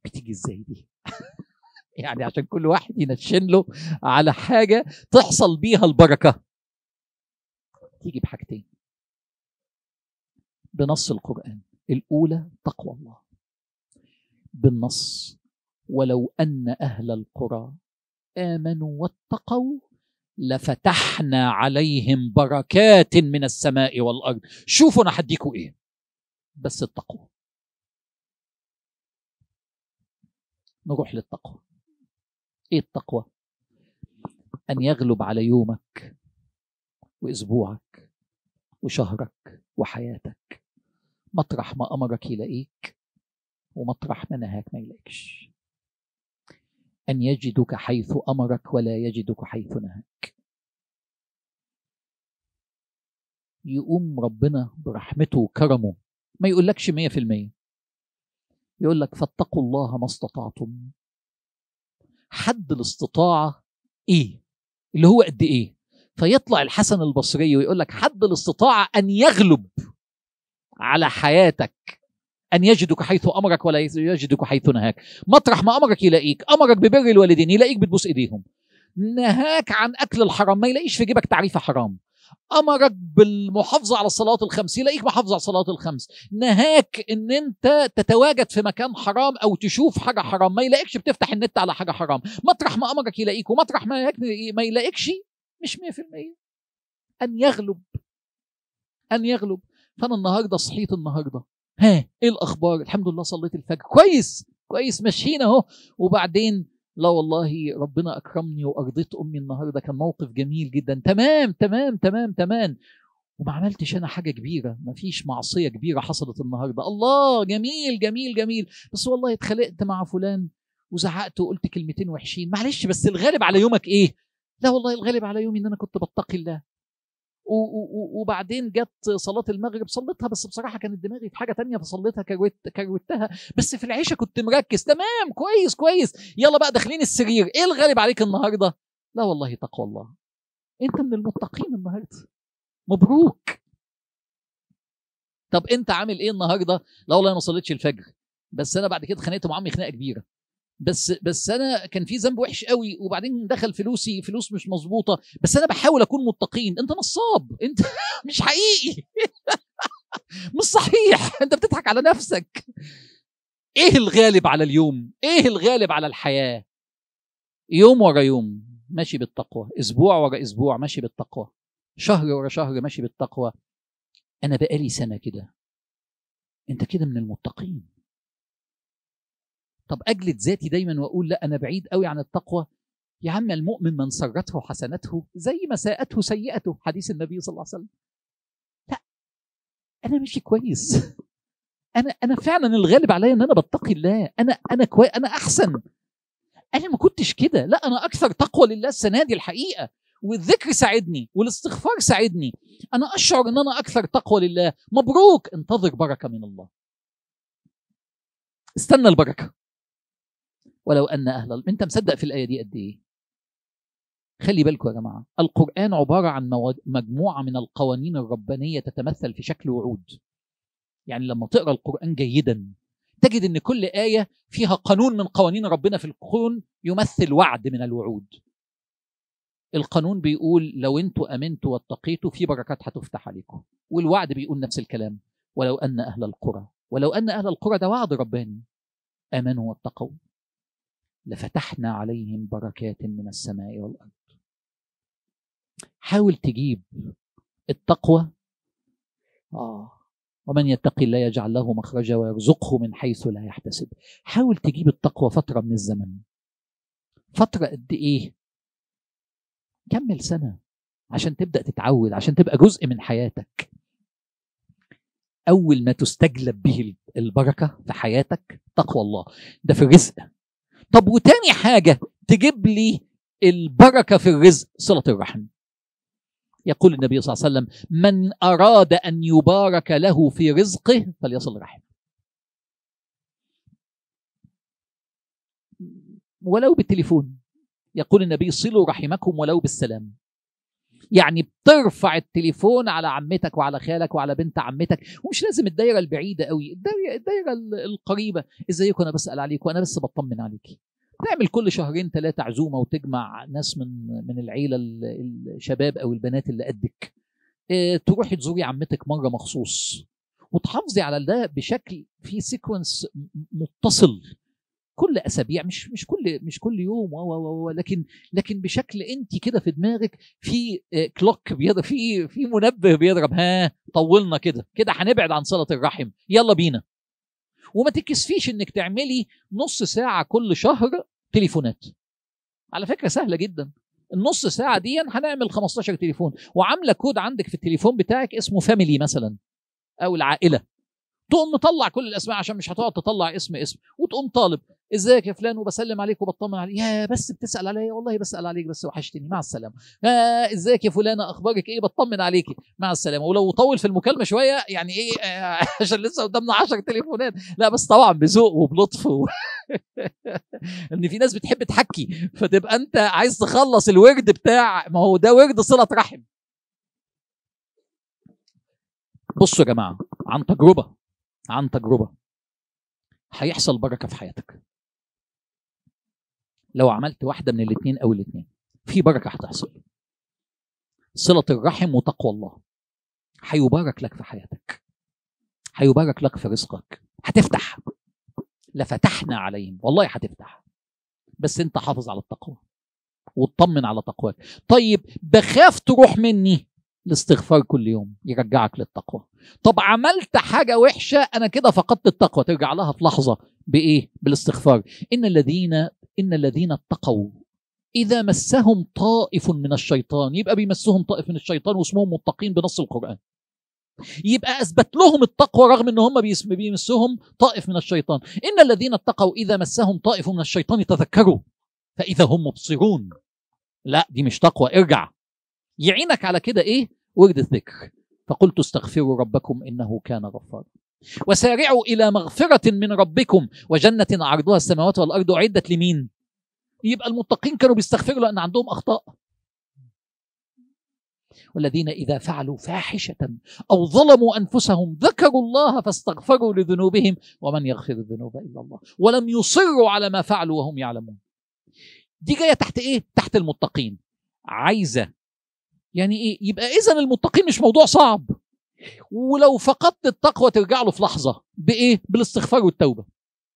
بتيجي ازاي دي يعني عشان كل واحد ينشن له على حاجه تحصل بيها البركه تيجي بحاجتين بنص القران الاولى تقوى الله بالنص ولو ان اهل القرى امنوا واتقوا لفتحنا عليهم بركات من السماء والارض شوفوا انا هديكوا ايه بس التقوى نروح للتقوى ايه التقوى ان يغلب على يومك واسبوعك وشهرك وحياتك مطرح ما امرك يلاقيك ومطرح ما نهاك ما يلاقيكش ان يجدك حيث امرك ولا يجدك حيث نهاك يقوم ربنا برحمته وكرمه ما يقولكش مية في المية يقول لك فاتقوا الله ما استطعتم حد الاستطاعة ايه اللي هو قد ايه فيطلع الحسن البصري ويقول لك حد الاستطاعة ان يغلب على حياتك ان يجدك حيث امرك ولا يجدك حيث نهاك مطرح ما امرك يلاقيك امرك ببر الوالدين يلاقيك بتبوس ايديهم نهاك عن اكل الحرام ما يلاقيش في جيبك تعريفه حرام امرك بالمحافظه على الصلاه الخمس يلاقيك محافظه على الصلاه الخمس نهاك ان انت تتواجد في مكان حرام او تشوف حاجه حرام ما يلاقيكش بتفتح النت على حاجه حرام مطرح ما امرك يلاقيك ومطرح ما ما يلاقيكش مش 100% ان يغلب ان يغلب فانا النهارده صحيت النهارده ها ايه الاخبار الحمد لله صليت الفجر كويس كويس ماشيين اهو وبعدين لا والله ربنا اكرمني وارضيت امي النهارده كان موقف جميل جدا تمام تمام تمام تمام وما عملتش انا حاجه كبيره ما فيش معصيه كبيره حصلت النهارده الله جميل جميل جميل بس والله اتخانقت مع فلان وزعقت وقلت كلمتين وحشين معلش بس الغالب على يومك ايه لا والله الغالب على يومي ان انا كنت بتقي الله وبعدين جت صلاة المغرب صليتها بس بصراحة كانت دماغي في حاجة تانية فصليتها كروت كروتها بس في العشاء كنت مركز تمام كويس كويس يلا بقى داخلين السرير ايه الغالب عليك النهاردة لا والله تقوى الله انت من المتقين النهاردة مبروك طب انت عامل ايه النهارده لا والله انا ما صليتش الفجر بس انا بعد كده اتخانقت مع عمي خناقه كبيره بس بس انا كان في ذنب وحش قوي وبعدين دخل فلوسي فلوس مش مظبوطه بس انا بحاول اكون متقين انت نصاب انت مش حقيقي مش صحيح انت بتضحك على نفسك ايه الغالب على اليوم ايه الغالب على الحياه يوم ورا يوم ماشي بالتقوى اسبوع ورا اسبوع ماشي بالتقوى شهر ورا شهر ماشي بالتقوى انا بقالي سنه كده انت كده من المتقين طب اجلد ذاتي دايما واقول لا انا بعيد قوي عن التقوى يا عم المؤمن من سرته حسنته زي ما ساءته سيئته حديث النبي صلى الله عليه وسلم لا انا ماشي كويس انا انا فعلا الغالب عليا ان انا بتقي الله انا انا كويس انا احسن انا ما كنتش كده لا انا اكثر تقوى لله السنه دي الحقيقه والذكر ساعدني والاستغفار ساعدني انا اشعر ان انا اكثر تقوى لله مبروك انتظر بركه من الله استنى البركه ولو ان اهل انت مصدق في الايه دي قد ايه خلي بالكم يا جماعه القران عباره عن مجموعه من القوانين الربانيه تتمثل في شكل وعود يعني لما تقرا القران جيدا تجد ان كل ايه فيها قانون من قوانين ربنا في الكون يمثل وعد من الوعود القانون بيقول لو انتوا امنتوا واتقيتوا في بركات هتفتح عليكم والوعد بيقول نفس الكلام ولو ان اهل القرى ولو ان اهل القرى ده وعد رباني امنوا واتقوا لفتحنا عليهم بركات من السماء والارض حاول تجيب التقوى اه ومن يتقي الله يجعل له مخرجا ويرزقه من حيث لا يحتسب حاول تجيب التقوى فتره من الزمن فتره قد ايه كمل سنه عشان تبدا تتعود عشان تبقى جزء من حياتك اول ما تستجلب به البركه في حياتك تقوى الله ده في الرزق طب وتاني حاجه تجيب لي البركه في الرزق صله الرحم يقول النبي صلى الله عليه وسلم من اراد ان يبارك له في رزقه فليصل رحمه ولو بالتليفون يقول النبي صلوا رحمكم ولو بالسلام يعني بترفع التليفون على عمتك وعلى خالك وعلى بنت عمتك ومش لازم الدايره البعيده قوي الدايره, الدايرة القريبه ازيكم انا بسال عليك وانا بس بطمن عليكي تعمل كل شهرين ثلاثه عزومه وتجمع ناس من من العيله الشباب او البنات اللي قدك اه تروحي تزوري عمتك مره مخصوص وتحافظي على ده بشكل في سيكونس متصل كل اسابيع مش مش كل مش كل يوم و و لكن لكن بشكل انت كده في دماغك في كلوك بيضرب في في منبه بيضرب ها طولنا كده كده هنبعد عن صله الرحم يلا بينا وما تكسفيش انك تعملي نص ساعه كل شهر تليفونات على فكره سهله جدا النص ساعه دي هنعمل 15 تليفون وعامله كود عندك في التليفون بتاعك اسمه فاميلي مثلا او العائله تقوم مطلع كل الاسماء عشان مش هتقعد تطلع اسم اسم وتقوم طالب ازيك يا فلان وبسلم عليك وبطمن عليك يا بس بتسال عليا والله بسال عليك بس وحشتني مع السلامه آه ازيك يا فلانه اخبارك ايه بطمن عليكي مع السلامه ولو طول في المكالمه شويه يعني ايه آه عشان لسه قدامنا 10 تليفونات لا بس طبعا بذوق وبلطف و... ان في ناس بتحب تحكي فتبقى انت عايز تخلص الورد بتاع ما هو ده ورد صله رحم بصوا يا جماعه عن تجربه عن تجربه هيحصل بركه في حياتك لو عملت واحده من الاثنين او الاثنين في بركه هتحصل صله الرحم وتقوى الله هيبارك لك في حياتك هيبارك لك في رزقك هتفتح لفتحنا عليهم والله هتفتح بس انت حافظ على التقوى واطمن على تقواك طيب بخاف تروح مني الاستغفار كل يوم يرجعك للتقوى طب عملت حاجة وحشة أنا كده فقدت التقوى ترجع لها في لحظة بإيه؟ بالاستغفار إن الذين إن الذين اتقوا إذا مسهم طائف من الشيطان يبقى بيمسهم طائف من الشيطان واسمهم متقين بنص القرآن يبقى أثبت لهم التقوى رغم إن هم بيمسهم طائف من الشيطان إن الذين اتقوا إذا مسهم طائف من الشيطان تذكروا فإذا هم مبصرون لا دي مش تقوى ارجع يعينك على كده ايه ورد الذكر فقلت استغفروا ربكم انه كان غفارا وسارعوا الى مغفره من ربكم وجنه عرضها السماوات والارض اعدت لمين يبقى المتقين كانوا بيستغفروا لان عندهم اخطاء والذين اذا فعلوا فاحشه او ظلموا انفسهم ذكروا الله فاستغفروا لذنوبهم ومن يغفر الذنوب الا الله ولم يصروا على ما فعلوا وهم يعلمون دي جايه تحت ايه تحت المتقين عايزه يعني ايه يبقى اذا المتقين مش موضوع صعب ولو فقدت التقوى ترجع له في لحظه بايه بالاستغفار والتوبه